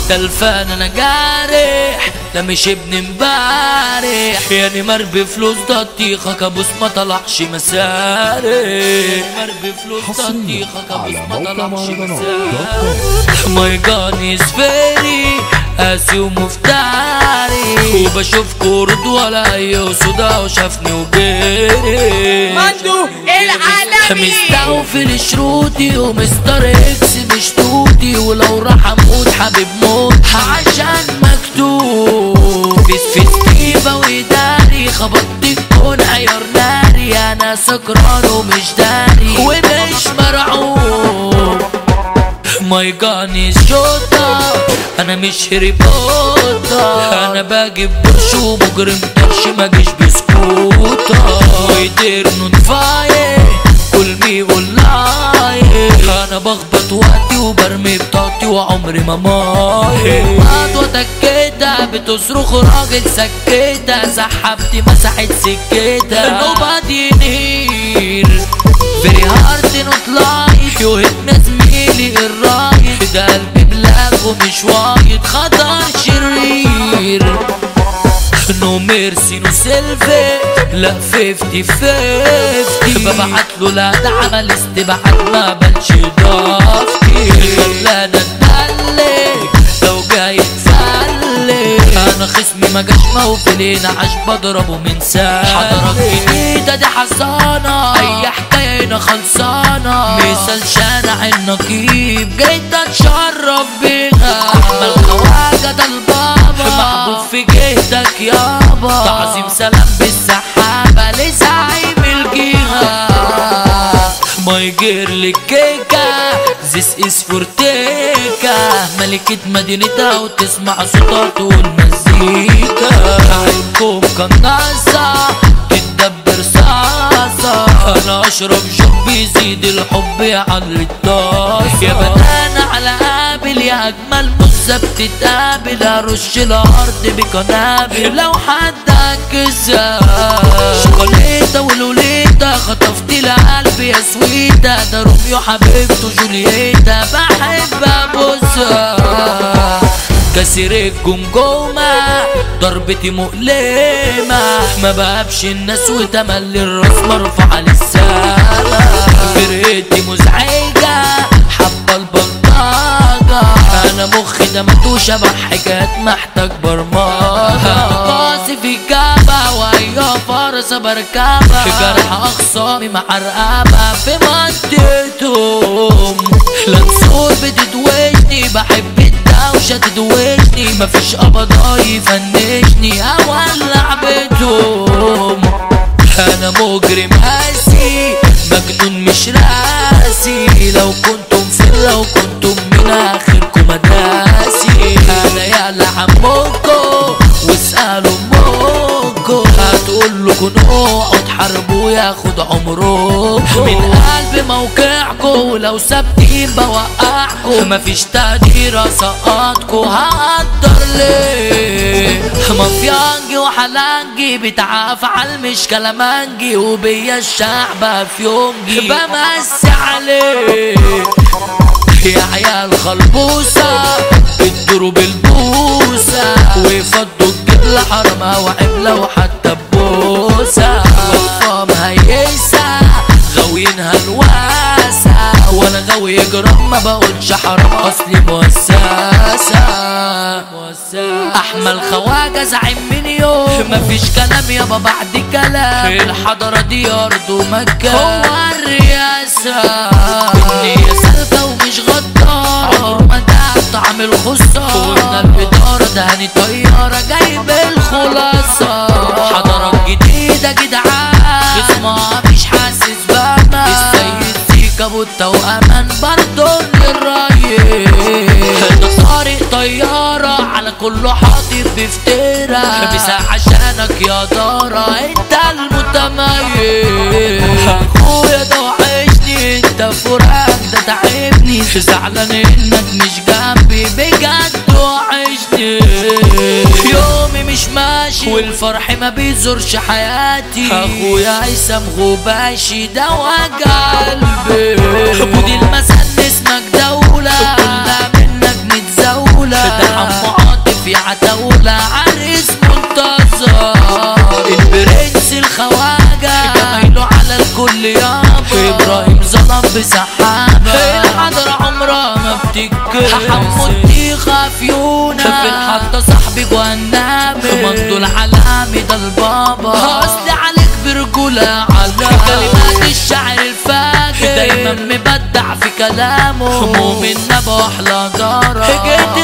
تلفان انا جارح لا مش ابن امبارح يعني مربي فلوس ده الطيخة كابوس ما طلعش مسارح مربي فلوس ده حصرياً الطيخة كابوس على ما موقع طلعش مهرجانات مسارح ماي جان از فيري قاسي ومفتري وبشوف كورد ولا اي صدى وشافني وجري مندو العالمي مستوفي لشروطي ومستر اكس مش توتي ولو راح اموت حبيب موت عشان مكتوب في في ستيفا وداري خبطت الكون عيار ناري انا سكران ومش داري ومش مرعوب ماي جان از شوطة انا مش هاري بوتر انا بجيب برش ومجرم طرش ما جيش بسكوتة ويدير نون فاير كل مي يقول انا بخبط وقتي وبرمي بطاقتي وعمري ما ماي خطوتك كده بتصرخ راجل سكتة سحبتي مسحت سكتة nobody near very hard not life you hit me زميلي الرايد ده قلبي بلاك ومش وايد خطر شرير نو ميرسي نو سيلفي لا فيفتي فيفتي ببعت له لا ده عمل استبعاد ما بلش ضافتي خلانا ندلك لو جاي تسلك انا خصمي ما جاش موفلين عاش بضربه من سالك حضرك جديدة دي حصانة اي حكاية هنا خلصانة مثال شارع النقيب جيت اتشرف بيها احمل خواجة ده البابا محبوب في جهتك يابا تعظيم سلام بالسحابة لزعيم الجهة ماي جيرل كيكا زيس از فورتيكا ملكة مدينتها وتسمع صوتات والمزيكا عينكم قناصة تدبر صاصة انا اشرب جب يزيد الحب يا عن الطاسة يا بنانا على قابل يا اجمل مزة بتتقابل ارش الارض بقنابل لو حد كسر شوكولاتة ولوليتا خطفت لقلبي يا سويتا ده روميو حبيبته جولييتا بحب ابوسها كسر الجمجمة ضربتي مؤلمة ما بقبش الناس وتملي الراس مرفوعة للسما فرقتي مزعجة حبة البلطجة انا مخي ده متوشة حكايات محتاج برمجة قاسي في الجابة وهي فرصة بركبة جرح اخصامي مع رقبة في منطقتهم لنسور بتدوشني بحب الدوشة تدوشني مفيش قبضة يفنشني اولع بيتهم انا مجرم قاسي مجنون مش راسي لو كنتم فين لو كنتم من اخركم مداسي انا يالا عمكو واسألوا امكو هتقول لكم اقعدوا تحاربوا ياخد عمركم من قلب موقعكم ولو سابتين بوقعكم مفيش تقدير اسقطكم هقدر ليه مافيانجي وحلانجي بتعافى على مش كلامانجي وبيا الشعب في يومجي بمسي عليه يا عيال خلبوسة ادروا بالبوسة ويفضوا الجبل حرمها وعبلة وحتى بوسة وفام هيسة غاويينها الواسة وانا غاوي جرام ما بقولش حرام اصلي مؤسسة احمل خواجة زعيم من يوم مفيش كلام يابا بعد كلام الحضرة دي ارض ومكان هو الرئاسة النية سالكة ومش غدارة عمر ما ده طعم الخسارة ومن الإدارة دهني طيارة جايب الخلاصة حضرة جديدة جدعان خصمها مش حاسس بأمان السيد سيكا بوتا وأمان برضه للرايق ده طارق طيارة على كله حاطط بفترة خمسة عشانك يا دارة انت المتميز اخويا ده وحشني انت فراق ده تعبني زعلان انك مش جنبي بجد وحشني يومي مش ماشي والفرح ما بيزورش حياتي اخويا هيثم غباشي ده وجع قلبي خدي المثل اسمك دولة كلها منك متزولة ده الحب سحابة الحضرة عمرها ما بتتكسر حمو الطيخة فيونا في الحطة صاحبي جهنمي مندو العلامي ده البابا اصلي عليك برجولة على كلمات الشعر الفاجر دايما مبدع في كلامه هموم النبى واحلى جارة جيت